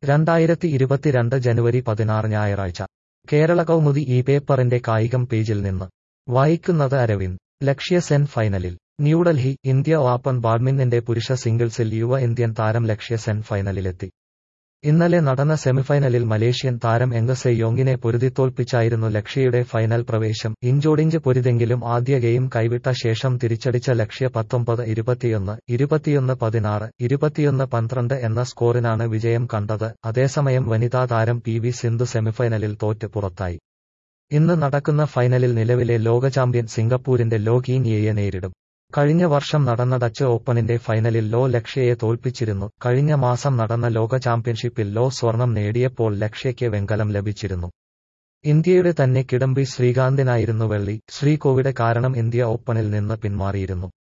രണ്ടായിരത്തി ഇരുപത്തിരണ്ട് ജനുവരി പതിനാറ് ഞായറാഴ്ച കേരള കൗമുദി ഈ പേപ്പറിന്റെ കായികം പേജിൽ നിന്ന് വായിക്കുന്നത് അരവിന്ദ് ലക്ഷ്യ സെൻ ഫൈനലിൽ ന്യൂഡൽഹി ഇന്ത്യ ഓപ്പൺ ബാഡ്മിന്റന്റെ പുരുഷ സിംഗിൾസിൽ യുവ ഇന്ത്യൻ താരം ലക്ഷ്യ സെൻ ഫൈനലിലെത്തി ഇന്നലെ നടന്ന സെമിഫൈനലിൽ മലേഷ്യൻ താരം എംഗസെ യോങ്ങിനെ പൊരുതിത്തോൽപ്പിച്ചായിരുന്നു ലക്ഷ്യയുടെ ഫൈനൽ പ്രവേശം ഇഞ്ചോടിഞ്ച് പൊരുതെങ്കിലും ആദ്യ ഗെയിം കൈവിട്ട ശേഷം തിരിച്ചടിച്ച ലക്ഷ്യ പത്തൊമ്പത് ഇരുപത്തിയൊന്ന് ഇരുപത്തിയൊന്ന് പതിനാറ് ഇരുപത്തിയൊന്ന് പന്ത്രണ്ട് എന്ന സ്കോറിനാണ് വിജയം കണ്ടത് അതേസമയം വനിതാ താരം പി വി സിന്ധു സെമിഫൈനലിൽ തോറ്റ് പുറത്തായി ഇന്ന് നടക്കുന്ന ഫൈനലിൽ നിലവിലെ ലോക ചാമ്പ്യൻ സിംഗപ്പൂരിന്റെ ലോ കീനിയയെ നേരിടും കഴിഞ്ഞ വർഷം നടന്ന ഡച്ച് ഓപ്പണിന്റെ ഫൈനലിൽ ലോ ലക്ഷ്യയെ തോൽപ്പിച്ചിരുന്നു കഴിഞ്ഞ മാസം നടന്ന ലോക ചാമ്പ്യൻഷിപ്പിൽ ലോ സ്വർണം നേടിയപ്പോൾ ലക്ഷ്യയ്ക്ക് വെങ്കലം ലഭിച്ചിരുന്നു ഇന്ത്യയുടെ തന്നെ കിഡംബി ശ്രീകാന്തിനായിരുന്നു വെള്ളി ശ്രീ കോവിഡ് കാരണം ഇന്ത്യ ഓപ്പണിൽ നിന്ന് പിന്മാറിയിരുന്നു